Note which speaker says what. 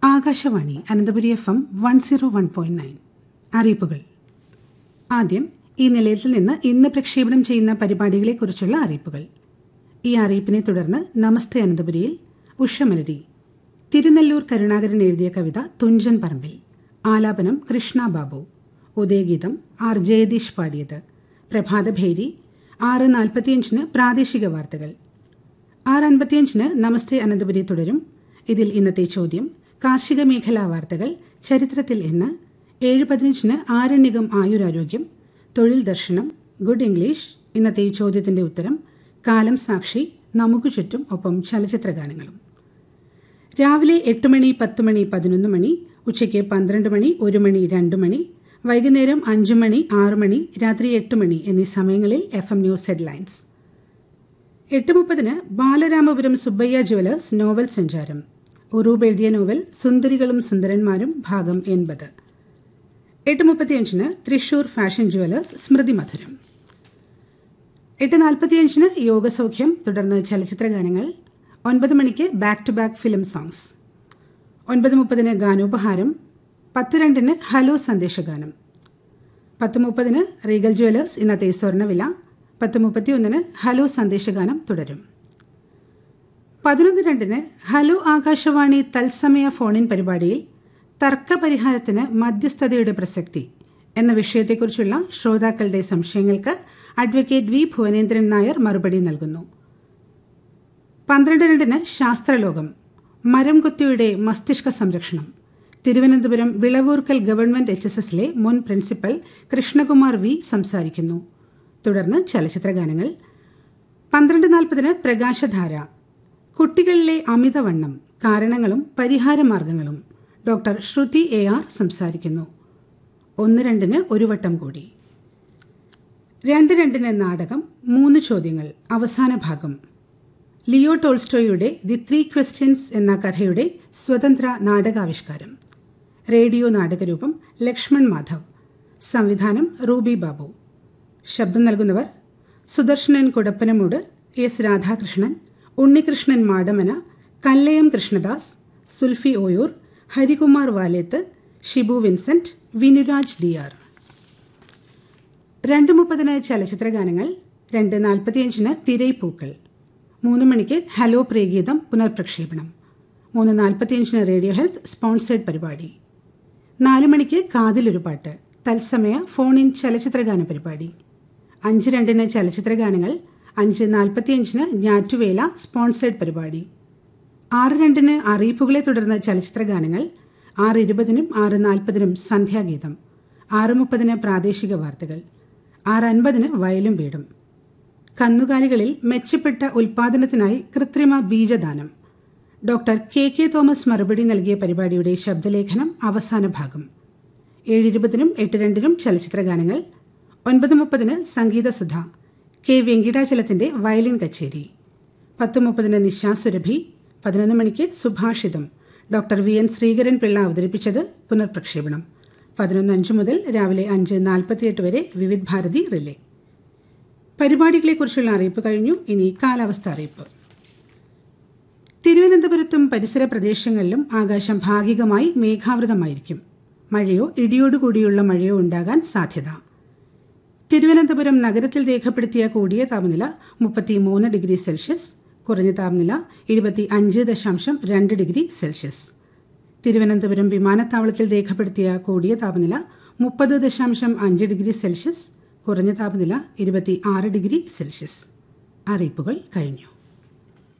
Speaker 1: Akashvani Ananthapuri F M one zero one point nine അറിയിപ്പുകൾ ആദ്യം ഈ നിലയത്തിൽ നിന്ന് ഇന്ന് പ്രക്ഷേപണം ചെയ്യുന്ന പരിപാടികളെക്കുറിച്ചുള്ള അറിയിപ്പുകൾ ഈ അറിയിപ്പിനെ തുടർന്ന് നമസ്തേ അനന്തപുരിയിൽ ഉഷമലരി തിരുനെല്ലൂർ കരുണാകരൻ എഴുതിയ കവിത തുഞ്ചൻ പറമ്പിൽ ആലാപനം കൃഷ്ണ ബാബു ഉദയഗീതം ആർ ജയദീഷ് പാടിയത് പ്രഭാതഭേരി ആറ് നാൽപ്പത്തിയഞ്ചിന് പ്രാദേശിക വാർത്തകൾ ആറ് അൻപത്തിയഞ്ചിന് നമസ്തേ അനന്തപുരി തുടരും ഇതിൽ ഇന്നത്തെ ചോദ്യം കാർഷിക മേഖലാ വാർത്തകൾ ചരിത്രത്തിൽ ഇന്ന് ഏഴ് പതിനഞ്ചിന് ആരണ്യകം ആയുരാരോഗ്യം തൊഴിൽ ദർശനം ഗുഡ് ഇംഗ്ലീഷ് ഇന്നത്തെ ഈ ചോദ്യത്തിന്റെ ഉത്തരം കാലം സാക്ഷി നമുക്ക് ചുറ്റും ഒപ്പം ചലച്ചിത്ര ഗാനങ്ങളും രാവിലെ എട്ട് മണി പത്ത് മണി പതിനൊന്ന് മണി ഉച്ചയ്ക്ക് പന്ത്രണ്ട് മണി ഒരു മണി രണ്ട് മണി വൈകുന്നേരം അഞ്ചു മണി ആറ് മണി രാത്രി എട്ട് മണി എന്നീ സമയങ്ങളിൽ എഫ് എം ന്യൂസ് ഹെഡ്ലൈൻസ് എട്ട് മുപ്പതിന് ബാലരാമപുരം സുബ്ബയ്യ ജുവലേഴ്സ് നോവൽ സഞ്ചാരം ഉറൂബ് എഴുതിയ നോവൽ സുന്ദരികളും സുന്ദരന്മാരും ഭാഗം എൺപത് എട്ട് മുപ്പത്തിയഞ്ചിന് തൃശൂർ ഫാഷൻ ജുവലേഴ്സ് സ്മൃതി മധുരം എട്ട് നാൽപ്പത്തിയഞ്ചിന് യോഗസൗഖ്യം തുടർന്ന് ചലച്ചിത്ര ഗാനങ്ങൾ ഒൻപത് മണിക്ക് back to back film songs ഒൻപത് മുപ്പതിന് ഗാനോപഹാരം പത്ത് രണ്ടിന് ഹലോ സന്ദേശഗാനം പത്ത് മുപ്പതിന് റീഗൽ ജുവലേഴ്സ് ഇന്നത്തെ സ്വർണ്ണവില പത്ത് മുപ്പത്തിയൊന്നിന് ഹലോ സന്ദേശഗാനം തുടരും പതിനൊന്ന് രണ്ടിന് ഹലോ ആകാശവാണി തത്സമയ ഫോണിൻ പരിപാടിയിൽ തർക്കപരിഹാരത്തിന് മധ്യസ്ഥതയുടെ പ്രസക്തി എന്ന വിഷയത്തെക്കുറിച്ചുള്ള ശ്രോതാക്കളുടെ സംശയങ്ങൾക്ക് അഡ്വക്കേറ്റ് വി ഭുവനേന്ദ്രൻ നായർ മറുപടി നൽകുന്നു പന്ത്രണ്ട് രണ്ടിന് ശാസ്ത്രലോകം മരം കുത്തിയുടെ മസ്തിഷ്ക സംരക്ഷണം Thiruvananthapuram Vilavoorkal government H S എസിലെ മുൻ പ്രിൻസിപ്പൽ കൃഷ്ണകുമാർ വി സംസാരിക്കുന്നു തുടർന്ന് ചലച്ചിത്ര ഗാനങ്ങൾ പന്ത്രണ്ട് നാൽപ്പതിന് പ്രകാശധാര കുട്ടികളിലെ അമിതവണ്ണം കാരണങ്ങളും പരിഹാരമാർഗങ്ങളും ഡോക്ടർ ശ്രുതി എ ആർ സംസാരിക്കുന്നു ഒന്ന് രണ്ടിന് ഒരു വട്ടം കൂടി രണ്ട് രണ്ടിന് നാടകം മൂന്ന് ചോദ്യങ്ങൾ അവസാന ഭാഗം ലിയോ ടോൾസ്റ്റോയുടെ ദി ത്രീ ക്വസ്റ്റ്യൻസ് എന്ന കഥയുടെ സ്വതന്ത്ര നാടകാവിഷ്കാരം റേഡിയോ നാടകരൂപം ലക്ഷ്മൺ മാധവ് സംവിധാനം റൂബി ബാബു ശബ്ദം നൽകുന്നവർ Sudarsanan Kudappanamoodu S Radhakrishnan Unnikrishnan Madamana Kallayam Krishnadas Sulfi Oyoor Harikumar Valeth Shibu Vincent Vinuraj D R രണ്ട് മുപ്പതിന് ചലച്ചിത്ര ഗാനങ്ങൾ രണ്ട് നാൽപ്പത്തിയഞ്ചിന് തിരൈപ്പൂക്കൾ മൂന്ന് മണിക്ക് ഹലോ പ്രേഗീതം പുനർപ്രക്ഷേപണം മൂന്ന് നാൽപ്പത്തിയഞ്ചിന് റേഡിയോ ഹെൽത്ത് സ്പോൺസേഡ് പരിപാടി നാല് മണിക്ക് കാതിലൊരു പാട്ട് തത്സമയ ഫോൺ ഇൻ ചലച്ചിത്രഗാന പരിപാടി അഞ്ച് രണ്ടിന് ചലച്ചിത്രഗാനങ്ങൾ അഞ്ച് നാൽപ്പത്തിയഞ്ചിന് ഞാറ്റുവേല സ്പോൺസേഡ് പരിപാടി ആറ് രണ്ടിന് അറിയിപ്പുകളെ തുടർന്ന് ചലച്ചിത്രഗാനങ്ങൾ ആറ് ഇരുപതിനും ആറ് നാൽപ്പതിനും സന്ധ്യാഗീതം ആറ് മുപ്പതിന് പ്രാദേശിക വാർത്തകൾ ആറ് അൻപതിന് വയലും വീടും കന്നുകാലികളിൽ മെച്ചപ്പെട്ട ഉൽപാദനത്തിനായി കൃത്രിമ ബീജദാനം ഡോക്ടർ കെ കെ തോമസ് മറുപടി നൽകിയ പരിപാടിയുടെ ശബ്ദലേഖനം അവസാന ഭാഗം ഏഴിരുപതിനും എട്ട് രണ്ടിനും ചലച്ചിത്ര ഗാനങ്ങൾ ഒൻപത് മുപ്പതിന് സംഗീതസുധ കെ വെങ്കിടാചലത്തിന്റെ വയലിൻ കച്ചേരി പത്ത് മുപ്പതിന് നിശാസുരഭി പതിനൊന്ന് മണിക്ക് Subhashitham doctor V N Sreekaran Pillai അവതരിപ്പിച്ചത് പുനർപ്രക്ഷേപണം പതിനൊന്ന് അഞ്ച് മുതൽ രാവിലെ അഞ്ച് നാൽപ്പത്തിയെട്ട് വരെ വിവിധ് ഭാരതി റിലേ പരിപാടികളെക്കുറിച്ചുള്ള അറിയിപ്പ് കഴിഞ്ഞു ഇനി കാലാവസ്ഥ അറിയിപ്പ് തിരുവനന്തപുരത്തും പരിസര പ്രദേശങ്ങളിലും ആകാശം ഭാഗികമായി മേഘാവൃതമായിരിക്കും മഴയോ ഇടിയോടുകൂടിയുള്ള മഴയോ ഉണ്ടാകാൻ സാധ്യത തിരുവനന്തപുരം നഗരത്തിൽ രേഖപ്പെടുത്തിയ കൂടിയ താപനില മുപ്പത്തിമൂന്ന് ഡിഗ്രി സെൽഷ്യസ് കുറഞ്ഞ താപനില ഇരുപത്തി അഞ്ച് ദശാംശം രണ്ട് ഡിഗ്രി സെൽഷ്യസ് തിരുവനന്തപുരം വിമാനത്താവളത്തിൽ രേഖപ്പെടുത്തിയ കൂടിയ താപനില മുപ്പത് ദശാംശം അഞ്ച് ഡിഗ്രി സെൽഷ്യസ് കുറഞ്ഞ താപനില ഇരുപത്തി ആറ് ഡിഗ്രി സെൽഷ്യസ് അറിയിപ്പുകൾ കഴിഞ്ഞു